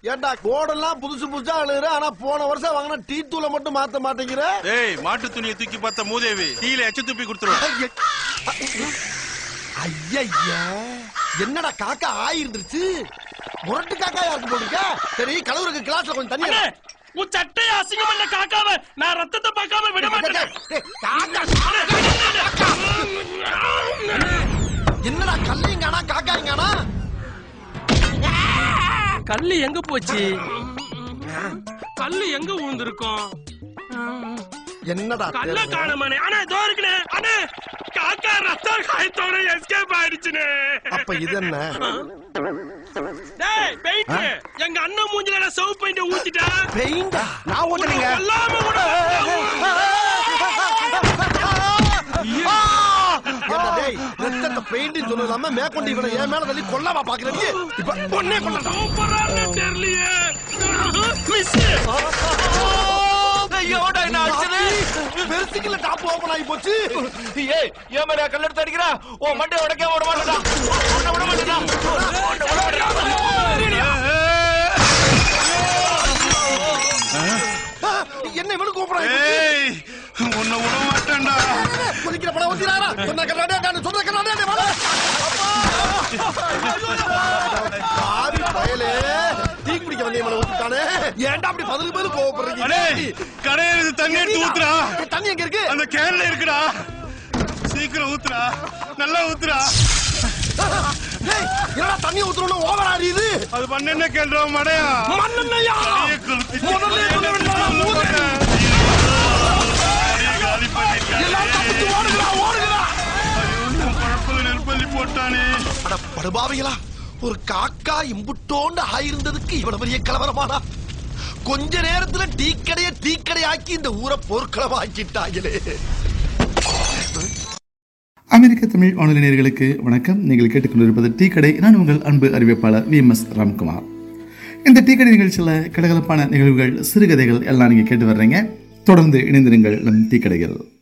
ஏண்டா கோடெல்லாம் புதுசு புதுசா அழுகுற ஆனா போன வருஷம் வாங்கின டீ தூளை மட்டும் மாத்த மாட்டேங்கிற ஏய் மாட்டு துணியை தூக்கி பார்த்த மூதேவி டீல எச்ச துப்பி கொடுத்துருவேன் ஐயா என்னடா காக்கா ஆயிருந்துருச்சு முரட்டு காக்கா யாருக்கு போட்டுருக்க சரி கலவருக்கு கிளாஸ்ல கொஞ்சம் தண்ணி அண்ணே, உன் சட்டையை அசிங்கம் பண்ண காக்காம நான் ரத்தத்தை பார்க்காம விட மாட்டேன் டேய், காக்கா என்னடா கல்லிங்கானா காக்காய்ங்கானா கல்லு எங்க போச்சு கல்லு எங்க விழுந்திருக்கும் என்னடா கல்ல தேடுற? காணமானே அண்ணே இதோ இருக்குனே அண்ணே காக்கா ரத்த காயத்தோட எஸ்கேப் ஆயிடுச்சுனே அப்ப இது என்ன டேய் பெயிண்ட் எங்க அண்ணன் மூஞ்சில நான் சவு பெயிண்ட் ஊத்திட்டா பெயிண்டா நான் ஓட்டுறேங்க எல்லாமே விட என்ன டேய் ரத்தத்தை பெயிண்ட் சொன்னது இல்லாம மேற்கொண்டு இவனை என் மேல தள்ளி கொல்லவா பாக்குற நீ இப்ப பொண்ணே கொல்லடா சூப்பரா இருக்கு தெரியலையே மிஸ் ஐயோடா என்ன அடிச்சது பெருசுக்குள்ள டாப் ஓபன் ஆகி போச்சு ஏய் ஏன் மேல கல்லெடுத்து அடிக்கிறா ஓ மண்டை உடைக்க விட மாட்டேடா உன்னை விட மாட்டேடா உன்னை விட மாட்டேடா என்ன இவனுக்கு கூப்பிடாங்க ஏய் உன்னை விட மாட்டேன்டா குதிக்கிற படம் ஊத்தினாரா சொன்ன கண்ணாடே நான் சொன்ன கண்ணாடே வாடா பாவி பயலே டீ குடிக்க வந்தே மேல ஊத்திட்டானே ஏன்டா அப்படி பதிலுக்கு பதில் அடே கோவப்படுறீங்க கடையில தண்ணி எடுத்து ஊத்துறா தண்ணி எங்க இருக்கு அந்த கேன்ல இருக்குடா சீக்கிரம் ஊத்துறா நல்லா ஊத்துறா டேய் என்னடா தண்ணி ஊத்துறோம்னு ஓவர் ஆடியுது அது பண்ண கேள்றா மடையா மண்ணெண்ணையா கடையை கொளுத்திட்டு முதல்ல சொல்ல வேண்டாமா ஊரு கடையை காலி பண்ணிட்டானே. எல்லாம் தப்பிச்சு ஓடுகிறா ஓடுகிறா ஐயோ, என் குழப்பல நெருப்பள்ளி போட்டானே அட படுபாவிகளா ஒரு காக்கா இம்புட்டோண்டு ஆயிருந்ததுக்கு இவ்வளவு பெரிய கலவரமானா கொஞ்ச நேரத்துல டீ கடைய டீ கடையாக்கி இந்த ஊரை போர்க்களமாக்கிட்டாங்களே அமெரிக்க தமிழ் வானொலி நேயர்களுக்கு வணக்கம் நீங்கள் கேட்டுக்கொண்டிருப்பது டீ கடை நான் உங்கள் அன்பு அறிவிப்பாளர் வி எம் எஸ் ராம்குமார் இந்த டீ கடை நிகழ்ச்சியில் கலகலப்பான நிகழ்வுகள் சிறுகதைகள் எல்லாம் நீங்கள் கேட்டு வர்றீங்க தொடர்ந்து இணைந்திருங்கள் நம் டீ கடைகள்